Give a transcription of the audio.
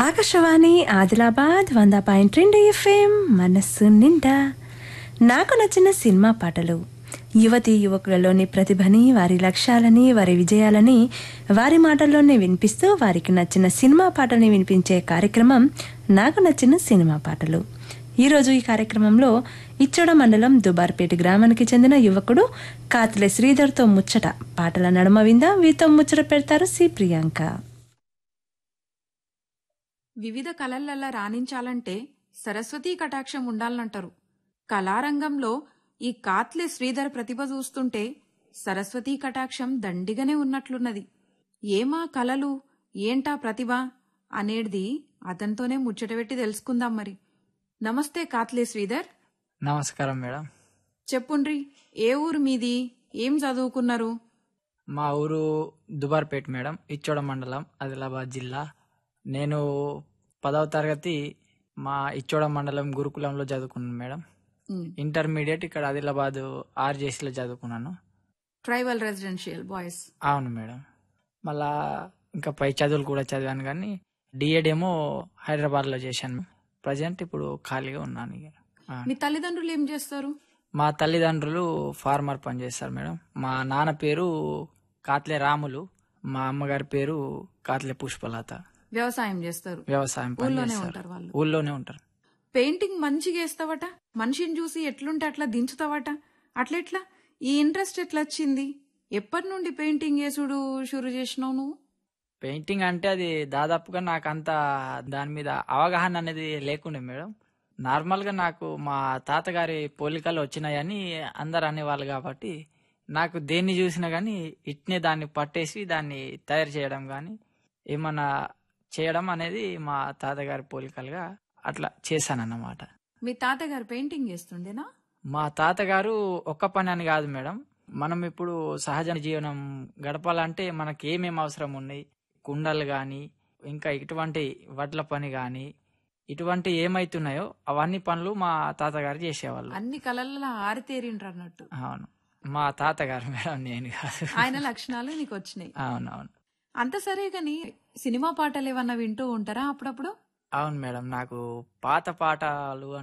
ఆకాశవాణి ఆదిలాబాద్ వంద పాయింట్ రెండు ఎఫ్ఎం మనస్సు నిండా నాకు నచ్చిన సినిమా పాటలు యువతి యువకులలోని ప్రతిభని వారి లక్ష్యాలని వారి విజయాలని వారి మాటల్లోనే వినిపిస్తూ వారికి నచ్చిన సినిమా పాటని వినిపించే కార్యక్రమం నాకు నచ్చిన సినిమా పాటలు ఈరోజు ఈ కార్యక్రమంలో ఇచ్చోడ మండలం దుబార్పేట గ్రామానికి చెందిన యువకుడు కాతిలే శ్రీధర్తో ముచ్చట పాటల నడుమ విందా వీరితో ముచ్చట పెడతారు సి ప్రియాంక వివిధ కళలల్లా రాణించాలంటే సరస్వతీ కటాక్షం ఉండాలంటారు కళారంగంలో ఈ కాత్లే శ్రీధర్ ప్రతిభ చూస్తుంటే సరస్వతీ కటాక్షం దండిగానే ఉన్నట్లున్నది ఏమా కళలు ఏంటా ప్రతిభ అనేటిది అతనితోనే ముచ్చటబెట్టి తెలుసుకుందాం మరి నమస్తే కాత్లే శ్రీధర్ నమస్కారం మేడం చెప్పుండ్రి ఏ ఊరు మీది ఏం చదువుకున్నారు మా ఊరు దుబార్పేట్ మేడం ఇచ్చోడ మండలం ఆదిలాబాద్ జిల్లా నేను పదవ తరగతి మా ఇచ్చోడ మండలం గురుకులంలో చదువుకున్నాను మేడం ఉమ్, ఇంటర్మీడియట్ ఇక్కడ ఆదిలాబాద్ ఆర్జేసీలో చదువుకున్నాను ట్రైబల్ రెసిడెన్షియల్ బాయ్స్ అవును మేడం మళ్ళా ఇంకా పై చదువులు కూడా చదివాను కానీ డిఎడ్ ఏమో హైదరాబాద్లో చేశాను ప్రజెంట్ ఇప్పుడు ఖాళీగా ఉన్నాను ఇక ఆ. మీ తల్లిదండ్రులు ఏం చేస్తారు మా తల్లిదండ్రులు ఫార్మర్ పని చేస్తారు మేడం మా నాన్న పేరు కాత్లే రాములు మా అమ్మగారి పేరు కాత్లే పుష్పలత వ్యవసాయం చేస్తారు వ్యవసాయం పని ఊళ్ళోనే చేస్తారు ఉంటారు వాళ్ళు ఊళ్ళోనే ఉంటారు పెయింటింగ్ మంచిగా వేస్తావట మనిషిని చూసి ఎట్లుంటే అట్లా దించుతావట అట్లెట్లా ఈ ఇంట్రెస్ట్ ఎట్లా వచ్చింది ఎప్పటి నుండి పెయింటింగ్ చేసుడు షురు చేసినావు నువ్వు పెయింటింగ్ అంటే అది దాదాపుగా నాకు అంత దాని మీద అవగాహన అనేది లేకుండే మేడం నార్మల్ గా నాకు మా తాతగారి పోలికలు వచ్చినాయని అందరు అనేవాళ్ళు కాబట్టి నాకు దేన్ని చూసినా గానీ ఇట్నే దాన్ని పట్టేసి దాన్ని తయారు చేయడం గానీ ఏమన్నా చేయడం అనేది మా తాతగారి పోలికలుగా అట్లా చేశానన్నమాట మీ తాతగారు పెయింటింగ్ చేస్తుండేనా మా తాతగారు ఒక్క పని అని కాదు మేడం మనం ఇప్పుడు సహజ జీవనం గడపాలంటే మనకి ఏమేమి అవసరం ఉన్నాయి కుండలు గాని ఇంకా ఇటువంటి వడ్ల పని గాని ఇటువంటి ఏమైతున్నాయో అవన్నీ పనులు మా తాతగారు చేసేవాళ్ళు అన్ని కళల్లో ఆరితేరిండ్రు అన్నట్టు అవును మా తాతగారు మేడం నేను కాదు ఆయన లక్షణాలు నీకు వచ్చినాయి అవునవును అంత సరే గాని సినిమా పాటలు ఏమన్నా వింటూ ఉంటారా అప్పుడప్పుడు అవును మేడం నాకు పాత పాటలు